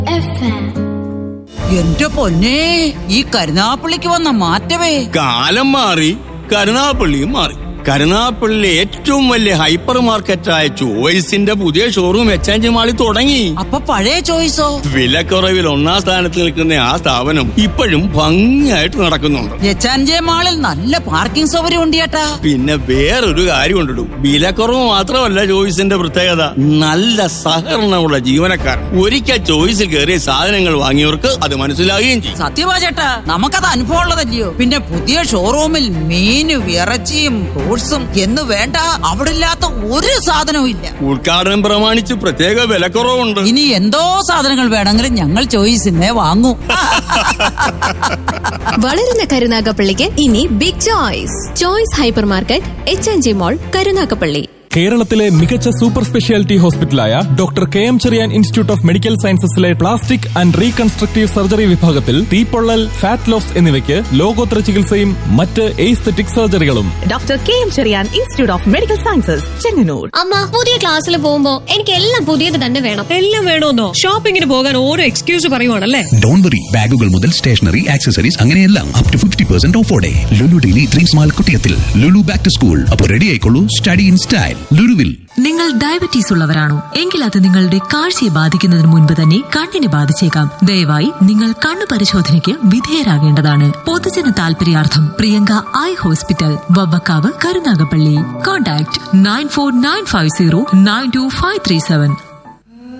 FM. എന്റെ പൊന്നെ ഈ കരുനാപ്പള്ളിക്ക് വന്ന മാറ്റമേ കാലം മാറി കരുനാപ്പള്ളിയും മാറി കരുനാപ്പള്ളിയിലെ ഏറ്റവും വലിയ ഹൈപ്പർ മാർക്കറ്റായ ചോയ്സിന്റെ പുതിയ ഷോറൂം എച്ച് മാളിൽ തുടങ്ങി അപ്പൊ പഴയ ചോയ്സോ വിലക്കുറവിൽ ഒന്നാം സ്ഥാനത്ത് നിൽക്കുന്ന ആ സ്ഥാപനം ഇപ്പോഴും ഭംഗിയായിട്ട് നടക്കുന്നുണ്ട് എച്ചാൻജെ മാളിൽ നല്ല പാർക്കിംഗ് സൗകര്യം ഉണ്ട് ചേട്ടാ പിന്നെ വേറൊരു കാര്യം ഉണ്ടിടും വിലക്കുറവ് മാത്രമല്ല ചോയ്സിന്റെ പ്രത്യേകത നല്ല സഹകരണമുള്ള ജീവനക്കാർ ഒരിക്കൽ ചോയ്സിൽ കയറിയ സാധനങ്ങൾ വാങ്ങിയവർക്ക് അത് മനസ്സിലാകുകയും ചെയ്യും സത്യവാ ചേട്ടാ നമുക്കത് അനുഭവം ഉള്ളതല്ലയോ പിന്നെ പുതിയ ഷോറൂമിൽ മീനും ഇറച്ചിയും ഫ്രൂട്ട്സും എന്ന് വേണ്ട അവിടെ ഇല്ലാത്ത ഒരു സാധനവും ഇല്ല ഉദ്ഘാടനം പ്രമാണിച്ച് പ്രത്യേക വിലക്കുറവുണ്ട് ഇനി എന്തോ സാധനങ്ങൾ വേണമെങ്കിലും ഞങ്ങൾ ചോയ്സിനെ വാങ്ങൂ വളരുന്ന കരുനാഗപ്പള്ളിക്ക് ഇനി big choice choice hyper market H N G mall Karunagappally കേരളത്തിലെ മികച്ച സൂപ്പർ സ്പെഷ്യാലിറ്റി ഹോസ്പിറ്റലായ doctor K M Cherian institute of medical സയൻസസിലെ പ്ലാസ്റ്റിക് ആൻഡ് റീകൺസ്ട്രക്റ്റീവ് സർജറി വിഭാഗത്തിൽ തീപ്പൊള്ളൽ ഫാറ്റ് ലോസ് എന്നിവയ്ക്ക് ലോകോത്തര ചികിത്സയും മറ്റ് എയ്സ്തെറ്റിക് സർജറികളും doctor K M Cherian institute of medical sciences Chengannur അമ്മ പുതിയ ക്ലാസ്സിൽ പോകുമ്പോ എനിക്ക് എല്ലാം പുതിയത് തന്നെ വേണം എല്ലാം വേണമെന്നോ ഷോപ്പിങ്ങിന് പോകാൻ ഓരോ എക്സ്ക്യൂസ് പറയുവാണല്ലേ ഡോൺ വറി ബാഗുകൾ മുതൽ സ്റ്റേഷനറി ആക്സസറീസ് അങ്ങനെയെല്ലാം അപ് ടു ഫിഫ്റ്റി പെർസെന്റ് ഓഫോടെ ലുലു ഡെയിലി ഡ്രീംസ് മാൾ കുട്ടിയത്തിൽ ലുലു ബാക്ക് ടു സ്കൂൾ അപ്പോൾ റെഡി ആയിക്കോളൂ സ്റ്റഡി ഇൻ സ്റ്റൈൽ ലുലുവിൽ നിങ്ങൾ ഡയബറ്റീസ് ഉള്ളവരാണോ എങ്കിൽ അത് നിങ്ങളുടെ കാഴ്ചയെ ബാധിക്കുന്നതിന് മുൻപ് തന്നെ കണ്ണിനെ ബാധിച്ചേക്കാം ദയവായി നിങ്ങൾ കണ്ണു പരിശോധനയ്ക്ക് വിധേയരാകേണ്ടതാണ് പൊതുജന താൽപര്യാർത്ഥം Priyanka eye hospital Vavvakkavu Karunagappally contact nine four nine five zero nine two five three seven